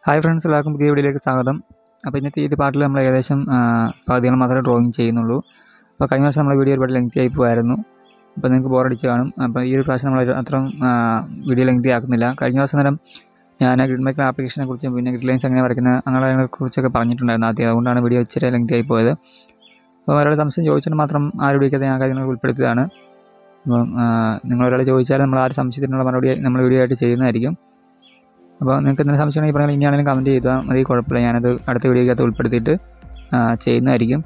hi friends എല്ലാവർക്കും പുതിയ വീഡിയോയിലേക്ക് സ്വാഗതം അപ്പോൾ ഇന്നത്തെ ഈ പാട്ടിൽ നമ്മൾ ഏകദേശം ആ, പകുതിയോളം മാത്രമേ ഡ്രോയിങ് ചെയ്യുന്നുള്ളൂ അപ്പോൾ കഴിഞ്ഞ വർഷം നമ്മുടെ വീഡിയോ ഒരുപാട് ലെങ്തി ആയി പോയായിരുന്നു അപ്പോൾ നിങ്ങൾക്ക് ബോറടിച്ച് കാണും അപ്പോൾ ഈ ഒരു പ്രാവശ്യം നമ്മൾ അത്രയും ആ, വീഡിയോ ലെങ്തി ആക്കുന്നില്ല കഴിഞ്ഞ വർഷം നേരം ഞാൻ ഗ്രിഡ് മേക്കർ ആപ്ലിക്കേഷനെ കുറിച്ചും പിന്നെ ഗ്രിഡ് ലൈൻസ് എങ്ങനെ വരയ്ക്കുന്ന അങ്ങനെയുള്ള കുറിച്ചൊക്കെ പറഞ്ഞിട്ടുണ്ടായിരുന്നു ആദ്യം അതുകൊണ്ടാണ് വീഡിയോ ഇച്ചിരി ലെങ്തി ആയി പോയത് അപ്പോൾ ഒരാൾ സംശയം ചോദിച്ചിട്ട് മാത്രം ആ ഒരു വീഡിയോക്കകത്ത് ഞാൻ കാര്യങ്ങൾ ഉൾപ്പെടുത്തിയതാണ് അപ്പം ആ, നിങ്ങൾ ഒരാൾ ചോദിച്ചാൽ നമ്മൾ ആ ഒരു സംശയത്തിനുള്ള മറുപടി നമ്മൾ വീഡിയോ ആയിട്ട് ചെയ്യുന്നതായിരിക്കും അപ്പോൾ നിങ്ങൾക്ക് എന്തെങ്കിലും സംശയമാണെങ്കിൽ പറഞ്ഞാൽ ഇനിയാണെങ്കിലും കമൻറ്റ് ചെയ്താൽ മതി കുഴപ്പമില്ല ഞാനത് അടുത്ത വീഡിയോക്കകത്ത് ഉൾപ്പെടുത്തിയിട്ട് ആ, ചെയ്യുന്നതായിരിക്കും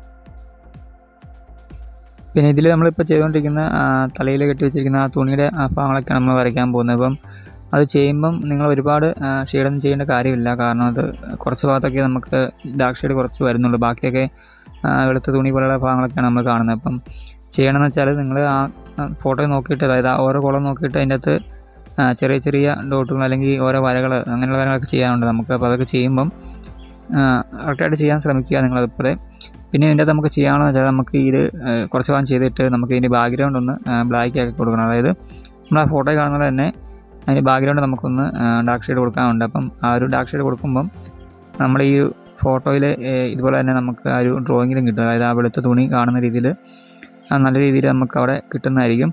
പിന്നെ ഇതിൽ നമ്മളിപ്പോൾ ചെയ്തുകൊണ്ടിരിക്കുന്ന തലയിൽ കെട്ടി വെച്ചിരിക്കുന്ന ആ തുണിയുടെ ആ ഭാഗങ്ങളൊക്കെയാണ് നമ്മൾ വരയ്ക്കാൻ പോകുന്നത് അപ്പം അത് ചെയ്യുമ്പം നിങ്ങൾ ഒരുപാട് ഷെയ്ഡൊന്നും ചെയ്യേണ്ട കാര്യമില്ല കാരണം അത് കുറച്ച് ഭാഗത്തൊക്കെ നമുക്ക് ഡാർക്ക് ഷെയ്ഡ് കുറച്ച് വരുന്നുള്ളൂ ബാക്കിയൊക്കെ ആ, വെളുത്ത തുണി പോലെയുള്ള ഭാഗങ്ങളൊക്കെയാണ് നമ്മൾ കാണുന്നത് അപ്പം ചെയ്യണമെന്ന് വെച്ചാൽ നിങ്ങൾ ആ ഫോട്ടോ നോക്കിയിട്ട് അതായത് ആ ഓരോ കോളം നോക്കിയിട്ട് അതിൻ്റെ അകത്ത് ആ, ചെറിയ ചെറിയ ഡോട്ടുകൾ അല്ലെങ്കിൽ ഓരോ വരകൾ അങ്ങനെയുള്ള കാര്യങ്ങളൊക്കെ ചെയ്യാനുണ്ട് നമുക്ക് അപ്പോൾ അതൊക്കെ ചെയ്യുമ്പം കറക്റ്റായിട്ട് ചെയ്യാൻ ശ്രമിക്കുക നിങ്ങളതുപോലെ പിന്നെ ഇതിൻ്റെ അകത്ത് നമുക്ക് ചെയ്യാമെന്ന് വെച്ചാൽ നമുക്ക് ഇത് ആ, കുറച്ച് ഭാഗം ചെയ്തിട്ട് നമുക്ക് ഇതിൻ്റെ ബാക്ക്ഗ്രൗണ്ട് ഒന്ന് ബ്ലാക്ക് ആക്കി കൊടുക്കണം അതായത് നമ്മൾ ആ ഫോട്ടോ കാണുന്നത് തന്നെ അതിൻ്റെ ബാക്ക്ഗ്രൗണ്ട് നമുക്കൊന്ന് ഡാർക്ക് ഷെയ്ഡ് കൊടുക്കാനുണ്ട് അപ്പം ആ ഒരു ഡാർക്ക് ഷെയ്ഡ് കൊടുക്കുമ്പം നമ്മൾ ഈ ഫോട്ടോയിൽ ഇതുപോലെ തന്നെ നമുക്ക് ആ ഒരു ഡ്രോയിങ്ങിലും കിട്ടും അതായത് ആ വെളുത്ത തുണി കാണുന്ന രീതിയിൽ നല്ല രീതിയിൽ നമുക്ക് അവിടെ കിട്ടുന്നതായിരിക്കും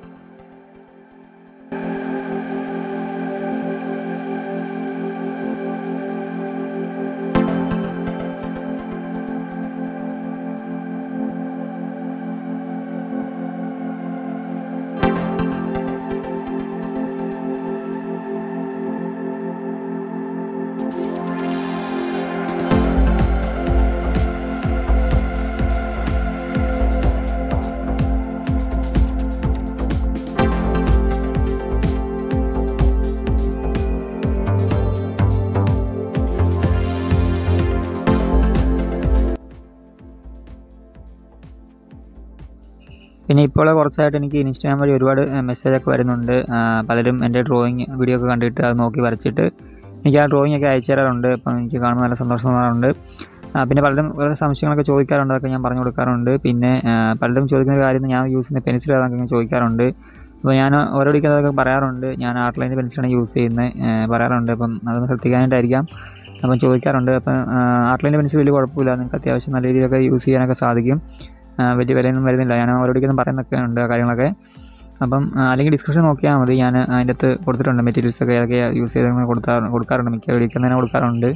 പിന്നെ ഇപ്പോൾ കുറച്ചായിട്ട് എനിക്ക് ഇൻസ്റ്റാഗ്രാം വഴി ഒരുപാട് മെസ്സേജൊക്കെ വരുന്നുണ്ട് ആ, പലരും എൻ്റെ ഡ്രോയിങ് വീഡിയോ ഒക്കെ കണ്ടിട്ട് അത് നോക്കി വരച്ചിട്ട് എനിക്ക് ആ ഡ്രോയിങ് ഒക്കെ അയച്ചു തരാറുണ്ട് അപ്പം എനിക്ക് കാണുമ്പോൾ നല്ല സന്തോഷം തോന്നാറുണ്ട് ആ, പിന്നെ പലരും വേറെ സംശയങ്ങളൊക്കെ ചോദിക്കാറുണ്ട് അതൊക്കെ ഞാൻ പറഞ്ഞു കൊടുക്കാറുണ്ട് പിന്നെ ആ, പലരും ചോദിക്കുന്ന കാര്യം ഞാൻ യൂസ് ചെയ്യുന്ന പെൻസിൽ ഏതാണെന്നൊക്കെ ഞാൻ ചോദിക്കാറുണ്ട് അപ്പോൾ ഞാൻ ഓരോടിക്കും അതൊക്കെ പറയാറുണ്ട് ഞാൻ ആർട്ട് ലൈൻ്റെ പെൻസിലാണ് യൂസ് ചെയ്യുന്നത് പറയാറുണ്ട് അപ്പം അതൊന്ന് ശ്രദ്ധിക്കാനായിട്ടായിരിക്കാം അപ്പം ചോദിക്കാറുണ്ട് അപ്പം ആർട്ട് ലൈൻ്റെ പെൻസിൽ വലിയ കുഴപ്പമില്ല നിങ്ങൾക്ക് അത്യാവശ്യം നല്ല രീതിയിലൊക്കെ യൂസ് ചെയ്യാനൊക്കെ സാധിക്കും ആ, വലിയ വിലയൊന്നും വരുന്നില്ല ഞാൻ ഓരോടിക്കൊന്നും പറയുന്നൊക്കെ ഉണ്ട് ആ കാര്യങ്ങളൊക്കെ അപ്പം ആ, അല്ലെങ്കിൽ ഡിസ്ക്രിപ്ഷൻ നോക്കിയാൽ മതി ഞാൻ അതിൻ്റെ അകത്ത് കൊടുത്തിട്ടുണ്ട് മെറ്റീരിയൽസ് ഒക്കെ ഏതൊക്കെ യൂസ് ചെയ്ത് കൊടുത്താ കൊടുക്കാറുണ്ട് മിക്ക വീഡിയോക്കും തന്നെ കൊടുക്കാറുണ്ട്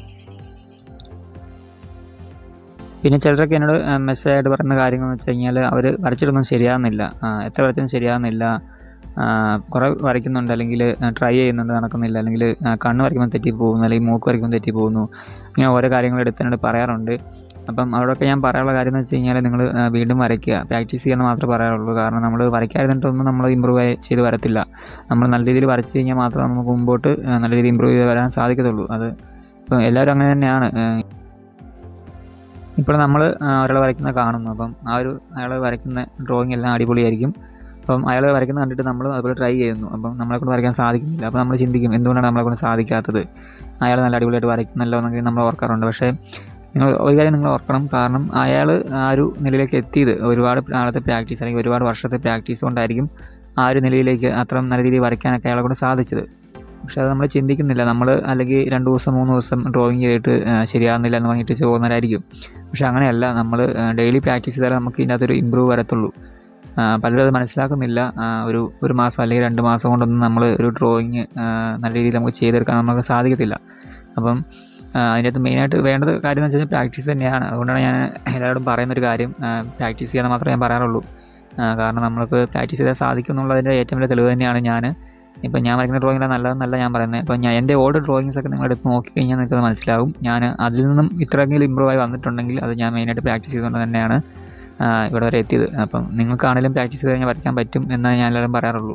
പിന്നെ ചിലരൊക്കെ എന്നോട് മെസ്സേജ് ആയിട്ട് പറയുന്ന കാര്യങ്ങൾ എന്ന് വെച്ച് കഴിഞ്ഞാൽ അവർ വരച്ചിട്ടൊന്നും ശരിയാകുന്നില്ല ആ, എത്ര വരച്ചാലും ശരിയാകുന്നില്ല ആ, കുറേ വരയ്ക്കുന്നുണ്ട് അല്ലെങ്കിൽ ട്രൈ ചെയ്യുന്നുണ്ട് നടക്കുന്നില്ല അല്ലെങ്കിൽ ആ, കണ്ണ് വരയ്ക്കുമ്പോൾ തെറ്റി പോകുന്നു അല്ലെങ്കിൽ മൂക്ക് വരയ്ക്കുമ്പോൾ തെറ്റി പോകുന്നു ഇങ്ങനെ ഓരോ കാര്യങ്ങൾ എടുത്ത് എന്നോട് പറയാറുണ്ട് അപ്പം അവിടെയൊക്കെ ഞാൻ പറയാനുള്ള കാര്യം എന്ന് വെച്ച് കഴിഞ്ഞാൽ നിങ്ങൾ വീണ്ടും വരയ്ക്കുക പ്രാക്ടീസ് ചെയ്യാന്ന് മാത്രമേ പറയാറുള്ളൂ കാരണം നമ്മൾ വരയ്ക്കാതിരുന്നിട്ടൊന്നും നമ്മൾ ഇമ്പ്രൂവ് ചെയ്ത് വരത്തില്ല നമ്മൾ നല്ല രീതിയിൽ വരച്ച് കഴിഞ്ഞാൽ മാത്രമേ നമുക്ക് മുമ്പോട്ട് ആ, നല്ല രീതിയിൽ ഇമ്പ്രൂവ് ചെയ്ത് വരാൻ സാധിക്കത്തുള്ളൂ അത് ഇപ്പം എല്ലാവരും അങ്ങനെ തന്നെയാണ് ഇപ്പോൾ നമ്മൾ ഒരാൾ വരയ്ക്കുന്ന കാണുന്നു അപ്പം ആ ഒരു അയാൾ വരയ്ക്കുന്ന ഡ്രോയിങ് എല്ലാം അടിപൊളിയായിരിക്കും അപ്പം അയാൾ വരയ്ക്കുന്ന കണ്ടിട്ട് നമ്മൾ അതുപോലെ ട്രൈ ചെയ്യുന്നു അപ്പം നമ്മളെ കൊണ്ട് വരയ്ക്കാൻ സാധിക്കുന്നില്ല അപ്പോൾ നമ്മൾ ചിന്തിക്കും എന്തുകൊണ്ടാണ് നമ്മളെ കൊണ്ട് സാധിക്കാത്തത് അയാൾ നല്ല അടിപൊളിയായിട്ട് വരയ്ക്കുന്നല്ലോ എന്നൊക്കെ നമ്മൾ ഓർക്കാറുണ്ട് പക്ഷേ നിങ്ങൾ ഒരു കാര്യം നിങ്ങൾ ഓർക്കണം കാരണം അയാൾ ആ ഒരു നിലയിലേക്ക് എത്തിയത് ഒരുപാട് നാളത്തെ പ്രാക്ടീസ് അല്ലെങ്കിൽ ഒരുപാട് വർഷത്തെ പ്രാക്ടീസ് കൊണ്ടായിരിക്കും ആ ഒരു നിലയിലേക്ക് അത്രയും നല്ല രീതിയിൽ വരയ്ക്കാനൊക്കെ അയാളെ കൊണ്ട് സാധിച്ചത് പക്ഷെ അത് നമ്മൾ ചിന്തിക്കുന്നില്ല നമ്മൾ അല്ലെങ്കിൽ രണ്ട് ദിവസം മൂന്ന് ദിവസം ഡ്രോയിങ് ചെയ്തിട്ട് ആ, ശരിയാകുന്നില്ല എന്ന് പറഞ്ഞിട്ട് പോകുന്നവരായിരിക്കും പക്ഷെ അങ്ങനെയല്ല നമ്മൾ ഡെയിലി പ്രാക്ടീസ് ചെയ്താലേ നമുക്ക് ഇതിനകത്തൊരു ഇമ്പ്രൂവ് വരത്തുള്ളൂ ആ, പലരും അത് മനസ്സിലാക്കുന്നില്ല ആ, ഒരു ഒരു മാസം അല്ലെങ്കിൽ രണ്ട് മാസം കൊണ്ടൊന്നും നമ്മൾ ഒരു ഡ്രോയിങ് നല്ല രീതിയിൽ നമുക്ക് ചെയ്തെടുക്കാൻ നമുക്ക് സാധിക്കത്തില്ല അപ്പം ആ, അതിനകത്ത് മെയിനായിട്ട് വേണ്ടത് കാര്യം എന്ന് വെച്ച് കഴിഞ്ഞാൽ പ്രാക്ടീസ് തന്നെയാണ് അതുകൊണ്ടാണ് ഞാൻ എല്ലാവരോടും പറയുന്നൊരു കാര്യം പ്രാക്ടീസ് ചെയ്യാൻ മാത്രമേ ഞാൻ പറയാറുള്ളൂ ആ, കാരണം നമ്മൾക്ക് പ്രാക്ടീസ് ചെയ്താൽ സാധിക്കും എന്നുള്ളതിൻ്റെ ഏറ്റവും വലിയ തെളിവ് തന്നെയാണ് ഞാൻ ഇപ്പം ഞാൻ വരയ്ക്കുന്ന ഡ്രോയിങ്ങിലാണ് നല്ലതെന്നല്ല ഞാൻ പറയുന്നത് ഇപ്പം ഞാൻ എൻ്റെ ഓൾഡ് ഡ്രോയിങ്സ് ഒക്കെ നിങ്ങൾ എടുത്ത് നോക്കിക്കഴിഞ്ഞാൽ നിങ്ങൾക്ക് മനസ്സിലാവും ഞാൻ അതിൽ നിന്നും ഇത്രയെങ്കിലും ഇമ്പ്രൂവ് ആയി വന്നിട്ടുണ്ടെങ്കിൽ അത് ഞാൻ മെയിനായിട്ട് പ്രാക്ടീസ് ചെയ്തുകൊണ്ട് തന്നെയാണ് ആ, ഇവിടെ വരെ എത്തിയത് അപ്പം നിങ്ങൾക്കാണെങ്കിലും പ്രാക്ടീസ് ചെയ്ത് കഴിഞ്ഞാൽ വരയ്ക്കാൻ പറ്റും എന്നാണ് ഞാൻ എല്ലാവരും പറയാറുള്ളൂ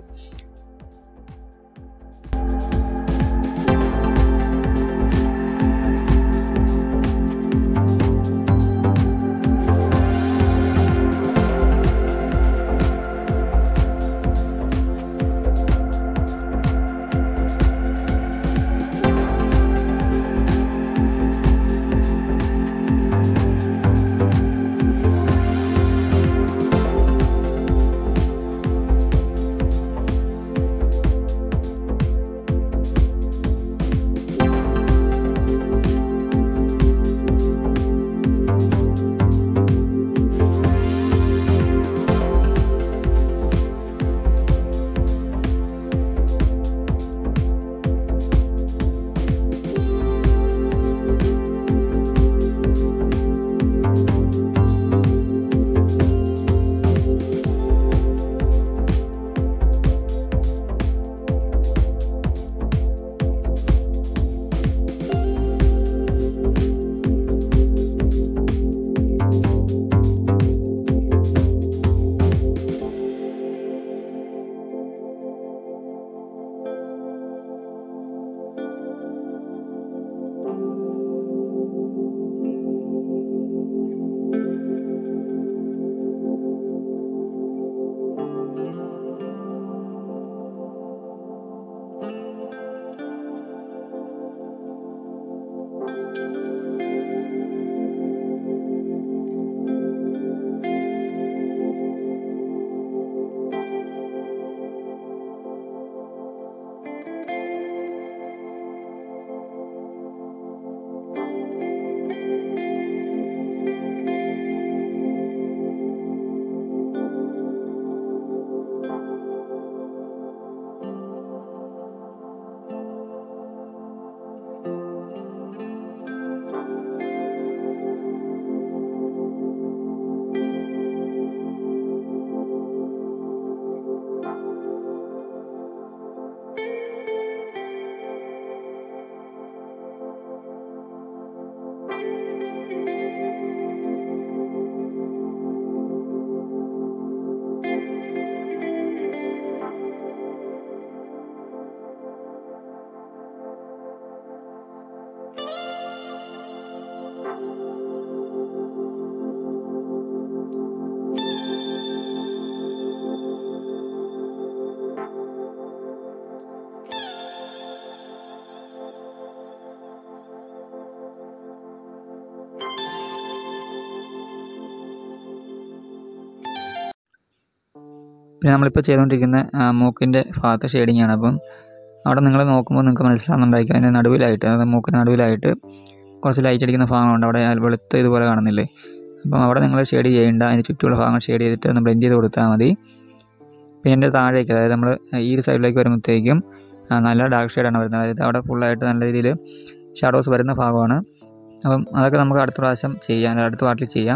പിന്നെ നമ്മളിപ്പോൾ ചെയ്തുകൊണ്ടിരിക്കുന്ന ആ, മൂക്കിൻ്റെ ഭാഗത്തെ ഷെയ്ഡിങ് ആണ് അപ്പം അവിടെ നിങ്ങൾ നോക്കുമ്പോൾ നിങ്ങൾക്ക് മനസ്സിലാകുന്നുണ്ടായിരിക്കും അതിൻ്റെ നടുവിലായിട്ട് അതായത് മൂക്കിന് നടുവിലായിട്ട് കുറച്ച് ലൈറ്റ് അടിക്കുന്ന ഭാഗങ്ങളുണ്ട് അവിടെ വെളുത്ത് ഇതുപോലെ കാണുന്നില്ലേ അപ്പം അവിടെ നിങ്ങൾ ഷെയ്ഡ് ചെയ്യേണ്ട അതിന് ചുറ്റുമുള്ള ഭാഗങ്ങൾ ഷെയ്ഡ് ചെയ്തിട്ട് ഒന്ന് ബ്ലെൻഡ് ചെയ്ത് കൊടുത്താൽ മതി പിന്നെ എൻ്റെ താഴേക്ക് അതായത് നമ്മൾ ഈ ഒരു സൈഡിലേക്ക് വരുമ്പോഴത്തേക്കും ആ, നല്ല ഡാർക്ക് ഷെയ്ഡാണ് വരുന്നത് അതായത് അവിടെ ഫുള്ളായിട്ട് നല്ല രീതിയിൽ ഷാഡോസ് വരുന്ന ഭാഗമാണ് അപ്പം അതൊക്കെ നമുക്ക് അടുത്ത പ്രാവശ്യം ചെയ്യാം അടുത്ത പാർട്ടിൽ ചെയ്യാം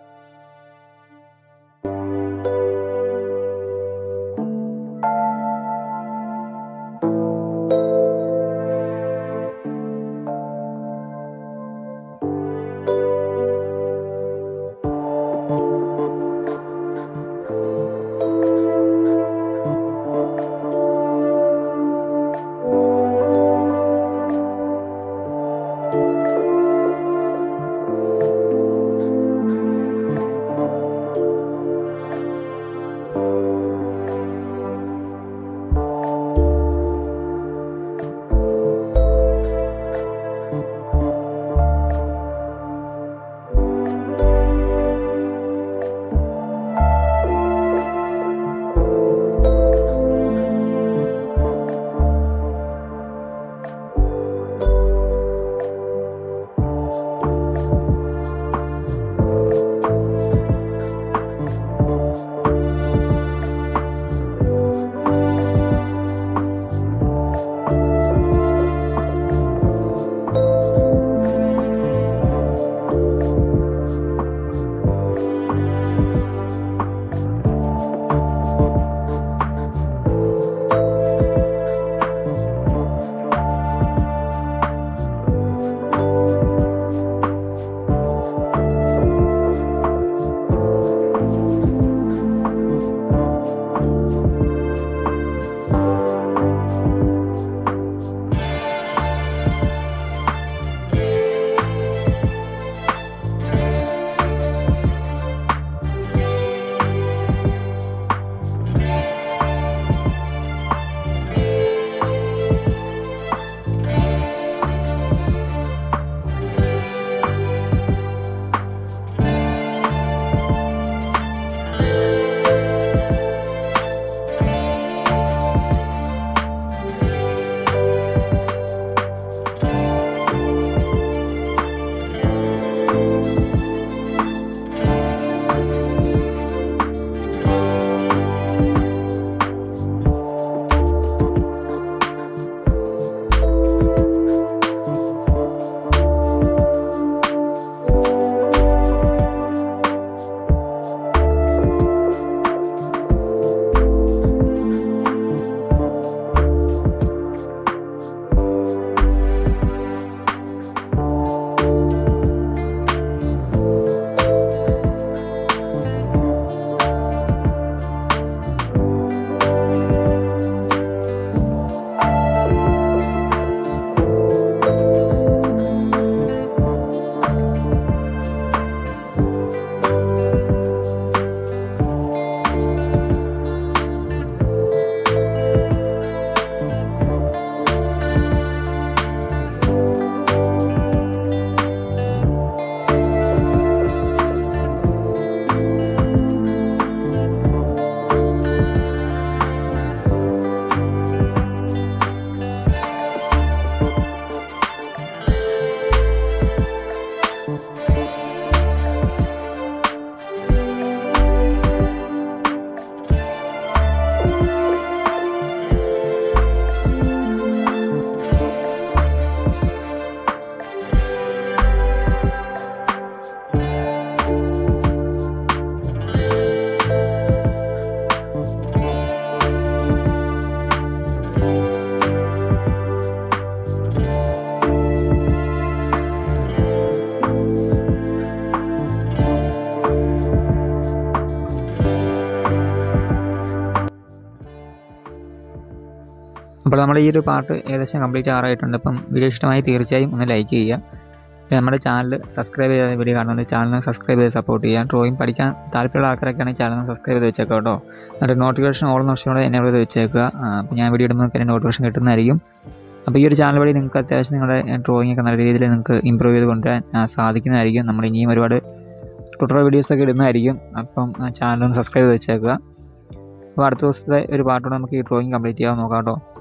അപ്പോൾ നമ്മൾ ഈ ഒരു പാർട്ട് ഏകദേശം കംപ്ലീറ്റ് ആറായിട്ടുണ്ട് അപ്പം വീഡിയോ ഇഷ്ടമായി തീർച്ചയായും ഒന്ന് ലൈക്ക് ചെയ്യുക പിന്നെ നമ്മുടെ ചാനൽ സബ്സ്ക്രൈബ് ചെയ്ത വീഡിയോ കാണുന്നുണ്ട് ചാനൽ സബ്സ്ക്രൈബ് ചെയ്ത് സപ്പോർട്ട് ചെയ്യുക ഡ്രോയിങ് പഠിക്കാൻ താല്പര്യമുള്ള ആൾക്കാരൊക്കെയാണെങ്കിൽ ചാനൽ സബ്സ്ക്രൈബ് ചെയ്ത് വെച്ചേക്കാം കേട്ടോ എന്നിട്ട് നോട്ടിഫിക്കേഷൻ ഓൾ നോട്ടിഫിക്കേഷൻ എന്നെ ചെയ്ത് വെച്ചേക്കുക ആ, അപ്പോൾ ഞാൻ വീഡിയോ ഇടുമ്പോൾ തന്നെ നോട്ടിഫിക്കേഷൻ കിട്ടുന്നതായിരിക്കും അപ്പോൾ ഈ ഒരു ചാനൽ വഴി നിങ്ങൾക്ക് അത്യാവശ്യം നിങ്ങളുടെ ഡ്രോയിങ് ഒക്കെ നല്ല രീതിയിൽ നിങ്ങൾക്ക് ഇമ്പ്രൂവ് ചെയ്ത് കൊണ്ടുവരാൻ ആ, സാധിക്കുന്നതായിരിക്കും നമ്മൾ ഇനിയും ഒരുപാട് ട്യൂട്ടോറിയൽ വീഡിയോസൊക്കെ ഇടുന്നതായിരിക്കും അപ്പം ചാനൽ ഒന്ന് സബ്സ്ക്രൈബ് ചെയ്ത് വെച്ചേക്കുക അപ്പോൾ അടുത്ത ദിവസത്തെ ഒരു പാർട്ടോടെ നമുക്ക് ഈ ഡ്രോയിങ് കംപ്ലീറ്റ് ചെയ്യാൻ നോക്കാം കേട്ടോ